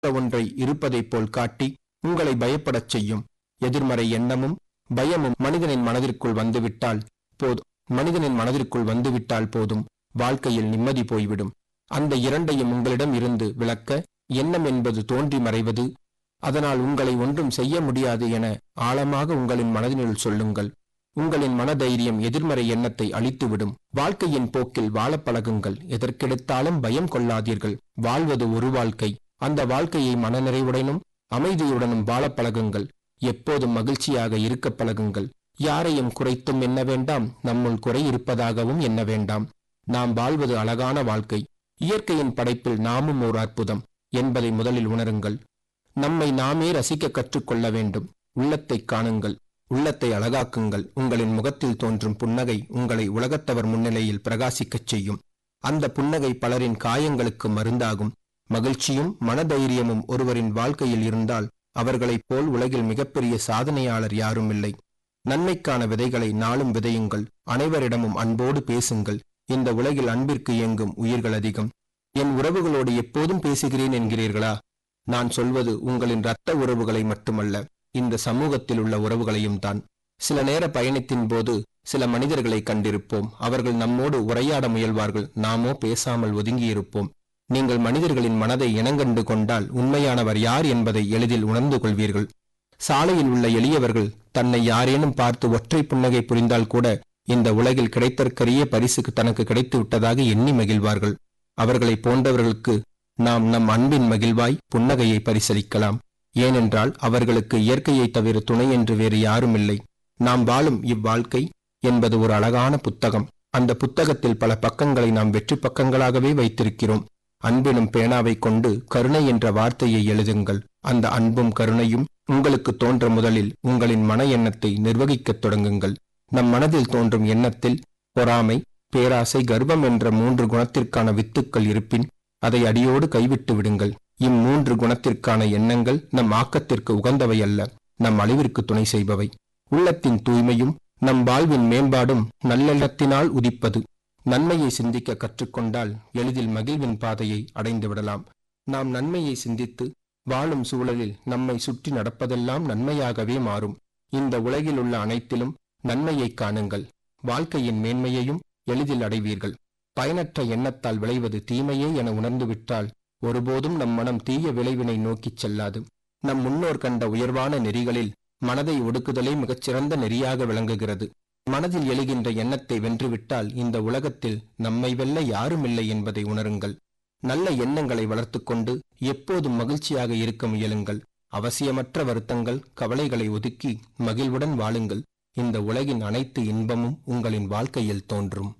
ஒன்றை இருப்பதைப் போல் காட்டி உங்களை பயப்படச் செய்யும் எதிர்மறை எண்ணமும் பயமும் மனிதனின் மனதிற்குள் வந்துவிட்டால் போதும் மனிதனின் மனதிற்குள் வந்துவிட்டால் போதும் வாழ்க்கையில் நிம்மதி போய்விடும் அந்த இரண்டையும் உங்களிடம் இருந்து விளக்க எண்ணம் என்பது தோன்றி மறைவது அதனால் உங்களை ஒன்றும் செய்ய முடியாது என ஆழமாக உங்களின் மனதினுள் சொல்லுங்கள் உங்களின் மனதைரியம் எதிர்மறை எண்ணத்தை அழித்துவிடும் வாழ்க்கையின் போக்கில் வாழப் பழகுங்கள் எதற்கெடுத்தாலும் பயம் கொள்ளாதீர்கள் வாழ்வது ஒரு வாழ்க்கை அந்த வாழ்க்கையை மனநிறைவுடனும் அமைதியுடனும் வாழப் பழகுங்கள் எப்போதும் மகிழ்ச்சியாக இருக்கப் பழகுங்கள் யாரையும் குறைத்தும் எண்ண வேண்டாம் நம்முள் குறை இருப்பதாகவும் எண்ண வேண்டாம் நாம் வாழ்வது அழகான வாழ்க்கை இயற்கையின் படைப்பில் நாமும் ஓர் அற்புதம் என்பதை முதலில் உணருங்கள் நம்மை நாமே ரசிக்க கற்றுக்கொள்ள வேண்டும் உள்ளத்தை காணுங்கள் உள்ளத்தை அழகாக்குங்கள் உங்களின் முகத்தில் தோன்றும் புன்னகை உங்களை உலகத்தவர் முன்னிலையில் பிரகாசிக்கச் செய்யும் அந்த புன்னகை பலரின் காயங்களுக்கு மருந்தாகும் மகிழ்ச்சியும் மனதைரியமும் ஒருவரின் வாழ்க்கையில் இருந்தால் அவர்களைப் போல் உலகில் மிகப்பெரிய சாதனையாளர் யாரும் இல்லை நன்மைக்கான விதைகளை நாளும் விதையுங்கள் அனைவரிடமும் அன்போடு பேசுங்கள் இந்த உலகில் அன்பிற்கு இயங்கும் உயிர்கள் அதிகம் என் உறவுகளோடு எப்போதும் பேசுகிறேன் என்கிறீர்களா நான் சொல்வது உங்களின் இரத்த உறவுகளை மட்டுமல்ல இந்த சமூகத்தில் உள்ள உறவுகளையும் தான் சில நேர பயணத்தின் போது சில மனிதர்களை கண்டிருப்போம் அவர்கள் நம்மோடு உரையாட முயல்வார்கள் நாமோ பேசாமல் ஒதுங்கியிருப்போம் நீங்கள் மனிதர்களின் மனதை இனங்கண்டு கொண்டால் உண்மையானவர் யார் என்பதை எளிதில் உணர்ந்து கொள்வீர்கள் சாலையில் உள்ள எளியவர்கள் தன்னை யாரேனும் பார்த்து ஒற்றை புன்னகை புரிந்தால் கூட இந்த உலகில் கிடைத்தற்கரிய பரிசுக்கு தனக்கு கிடைத்து விட்டதாக எண்ணி மகிழ்வார்கள் அவர்களை போன்றவர்களுக்கு நாம் நம் அன்பின் மகிழ்வாய் புன்னகையை பரிசளிக்கலாம் ஏனென்றால் அவர்களுக்கு இயற்கையை தவிர துணை என்று வேறு யாரும் இல்லை நாம் வாழும் இவ்வாழ்க்கை என்பது ஒரு அழகான புத்தகம் அந்த புத்தகத்தில் பல பக்கங்களை நாம் வெற்றி பக்கங்களாகவே வைத்திருக்கிறோம் அன்பெனும் பேனாவை கொண்டு கருணை என்ற வார்த்தையை எழுதுங்கள் அந்த அன்பும் கருணையும் உங்களுக்கு தோன்ற முதலில் உங்களின் மன எண்ணத்தை நிர்வகிக்கத் தொடங்குங்கள் நம் மனதில் தோன்றும் எண்ணத்தில் பொறாமை பேராசை கர்வம் என்ற மூன்று குணத்திற்கான வித்துக்கள் இருப்பின் அதை அடியோடு கைவிட்டு விடுங்கள் இம்மூன்று குணத்திற்கான எண்ணங்கள் நம் ஆக்கத்திற்கு உகந்தவை அல்ல நம் அழிவிற்கு துணை செய்பவை உள்ளத்தின் தூய்மையும் நம் வாழ்வின் மேம்பாடும் நல்லெண்ணத்தினால் உதிப்பது நன்மையை சிந்திக்க கற்றுக்கொண்டால் எளிதில் மகிழ்வின் பாதையை அடைந்து விடலாம் நாம் நன்மையை சிந்தித்து வாழும் சூழலில் நம்மை சுற்றி நடப்பதெல்லாம் நன்மையாகவே மாறும் இந்த உலகில் உள்ள அனைத்திலும் நன்மையை காணுங்கள் வாழ்க்கையின் மேன்மையையும் எளிதில் அடைவீர்கள் பயனற்ற எண்ணத்தால் விளைவது தீமையே என உணர்ந்துவிட்டால் ஒருபோதும் நம் மனம் தீய விளைவினை நோக்கிச் செல்லாது நம் முன்னோர் கண்ட உயர்வான நெறிகளில் மனதை ஒடுக்குதலே மிகச்சிறந்த நெறியாக விளங்குகிறது மனதில் எழுகின்ற எண்ணத்தை வென்றுவிட்டால் இந்த உலகத்தில் நம்மை வெல்ல யாருமில்லை என்பதை உணருங்கள் நல்ல எண்ணங்களை வளர்த்துக்கொண்டு எப்போதும் மகிழ்ச்சியாக இருக்க முயலுங்கள் அவசியமற்ற வருத்தங்கள் கவலைகளை ஒதுக்கி மகிழ்வுடன் வாழுங்கள் இந்த உலகின் அனைத்து இன்பமும் உங்களின் வாழ்க்கையில் தோன்றும்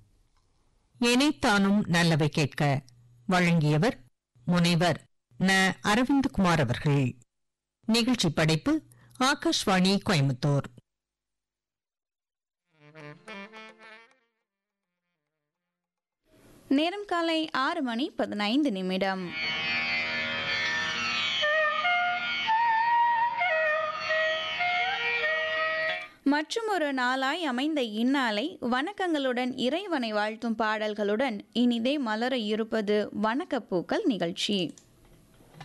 இணைத்தானும் நல்லவை கேட்க வழங்கியவர் முனைவர் ந அரவிந்த்குமார் அவர்கள் நிகழ்ச்சி படைப்பு ஆகாஷ்வாணி கோயம்புத்தூர் நேரம் காலை ஆறு மணி பதினைந்து நிமிடம் மற்றும் ஒரு நாளாய் அமைந்த இந்நாளை வணக்கங்களுடன் இறைவனை வாழ்த்தும் பாடல்களுடன் இனிதே மலர இருப்பது வணக்கப்பூக்கள் நிகழ்ச்சி